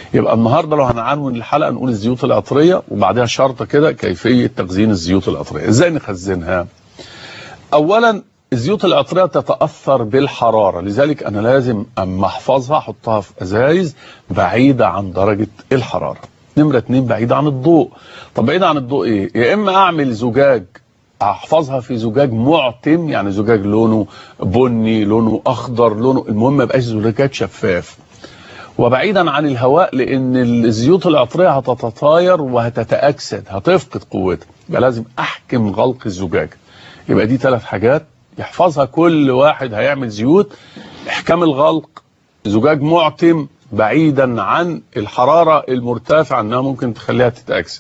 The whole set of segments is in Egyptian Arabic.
يبقى النهارده لو هنعنون الحلقه نقول الزيوت العطريه وبعدها شرطه كده كيفيه تخزين الزيوت العطريه ازاي نخزنها اولا الزيوت العطريه تتاثر بالحراره لذلك انا لازم اما احفظها احطها في ازايز بعيده عن درجه الحراره نمره اتنين بعيده عن الضوء طب بعيده عن الضوء ايه يا اما اعمل زجاج احفظها في زجاج معتم يعني زجاج لونه بني لونه اخضر لونه المهم ما يبقاش زجاج شفاف وبعيدا عن الهواء لان الزيوت العطريه هتتطاير وهتتاكسد هتفقد قوتها يبقى لازم احكم غلق الزجاج يبقى دي ثلاث حاجات يحفظها كل واحد هيعمل زيوت احكام الغلق زجاج معتم بعيدا عن الحراره المرتفعه انها ممكن تخليها تتاكسد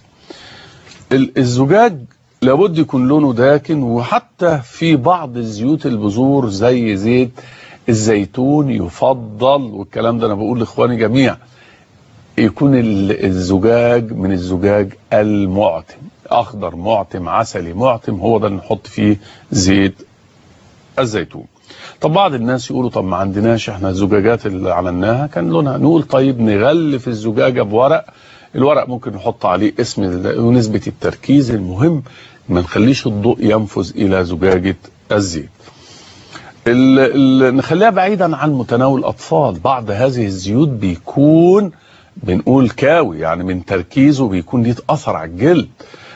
الزجاج لابد يكون لونه داكن وحتى في بعض الزيوت البذور زي زيت الزيتون يفضل والكلام ده انا بقول لاخواني جميعا يكون الزجاج من الزجاج المعتم اخضر معتم عسلي معتم هو ده اللي نحط فيه زيت الزيتون طب بعض الناس يقولوا طب ما عندناش احنا الزجاجات اللي عملناها كان لونها نقول طيب نغلف الزجاجه بورق الورق ممكن نحط عليه اسم ونسبه التركيز المهم ما نخليش الضوء ينفذ الى زجاجه الزيت ال ال نخليها بعيدا عن متناول الاطفال بعض هذه الزيوت بيكون بنقول كاوي يعني من تركيزه بيكون ليه اثر على الجلد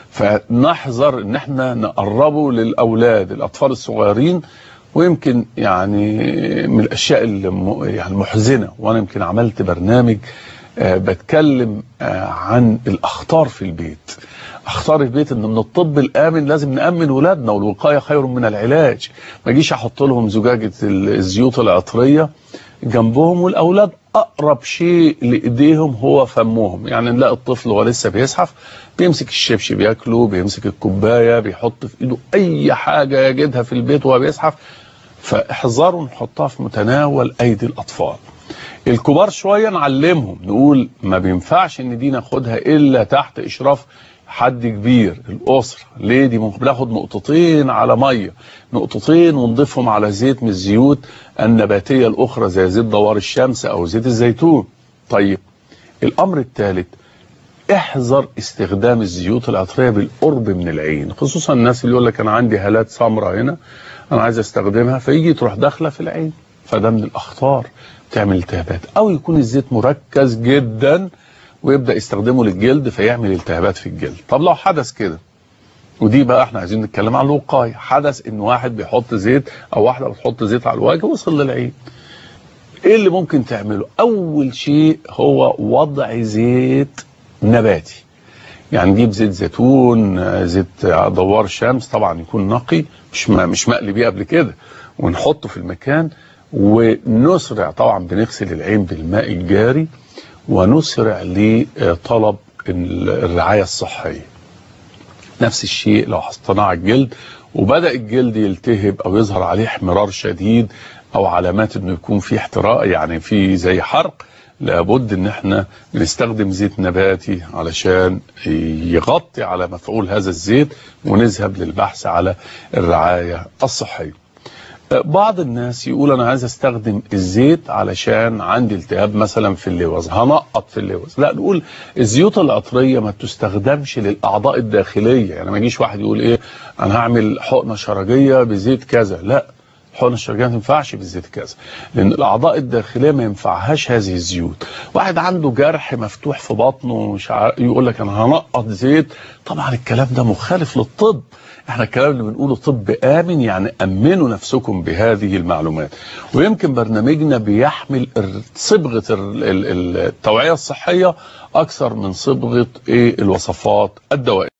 فنحذر ان احنا نقربه للاولاد الاطفال الصغيرين ويمكن يعني من الاشياء يعني المحزنه وانا يمكن عملت برنامج آه بتكلم آه عن الاخطار في البيت اخطار البيت ان من الطب الامن لازم نامن ولادنا والوقايه خير من العلاج ما اجيش احط لهم زجاجه الزيوت العطريه جنبهم والاولاد اقرب شيء لايديهم هو فمهم يعني نلاقي الطفل وهو لسه بيزحف بيمسك الشبشب بياكله بيمسك الكوبايه بيحط في ايده اي حاجه يجدها في البيت وهو بيزحف فاحذروا نحطها في متناول ايدي الاطفال الكبار شويه نعلمهم نقول ما بينفعش ان دي ناخدها الا تحت اشراف حد كبير الاسره ليه دي بناخد نقطتين على ميه نقطتين ونضيفهم على زيت من الزيوت النباتيه الاخرى زي زيت دوار الشمس او زيت الزيتون طيب الامر الثالث احذر استخدام الزيوت العطريه بالقرب من العين خصوصا الناس اللي يقول لك انا عندي هالات سمراء هنا انا عايز استخدمها فيجي تروح داخله في العين فده من الاخطار تعمل التهابات او يكون الزيت مركز جدا ويبدا يستخدمه للجلد فيعمل التهابات في الجلد طب لو حدث كده ودي بقى احنا عايزين نتكلم عن الوقايه حدث ان واحد بيحط زيت او واحده بتحط زيت على الوجه وصل للعين ايه اللي ممكن تعمله اول شيء هو وضع زيت نباتي يعني نجيب زيت زيتون زيت دوار شمس طبعا يكون نقي مش مش مقلي بيه قبل كده ونحطه في المكان ونسرع طبعا بنغسل العين بالماء الجاري ونسرع لطلب الرعايه الصحيه نفس الشيء لو حطيناه على الجلد وبدا الجلد يلتهب او يظهر عليه احمرار شديد او علامات انه يكون في احتراق يعني في زي حرق لابد ان احنا بنستخدم زيت نباتي علشان يغطي على مفعول هذا الزيت ونذهب للبحث على الرعايه الصحيه. بعض الناس يقول انا عايز استخدم الزيت علشان عندي التهاب مثلا في اللوز هنقط في اللوز لا نقول الزيوت العطريه ما تستخدمش للاعضاء الداخليه يعني ما يجيش واحد يقول ايه انا هعمل حقنه شرجيه بزيت كذا لا الحقنه الشرجيه ما تنفعش بالزيت كذا لان الاعضاء الداخليه ما ينفعهاش هذه الزيوت واحد عنده جرح مفتوح في بطنه مش يقول لك انا هنقط زيت طبعا الكلام ده مخالف للطب احنا الكلام اللي بنقوله طب امن يعني امنوا نفسكم بهذه المعلومات ويمكن برنامجنا بيحمل صبغه التوعيه الصحيه اكثر من صبغه ايه الوصفات الدوائيه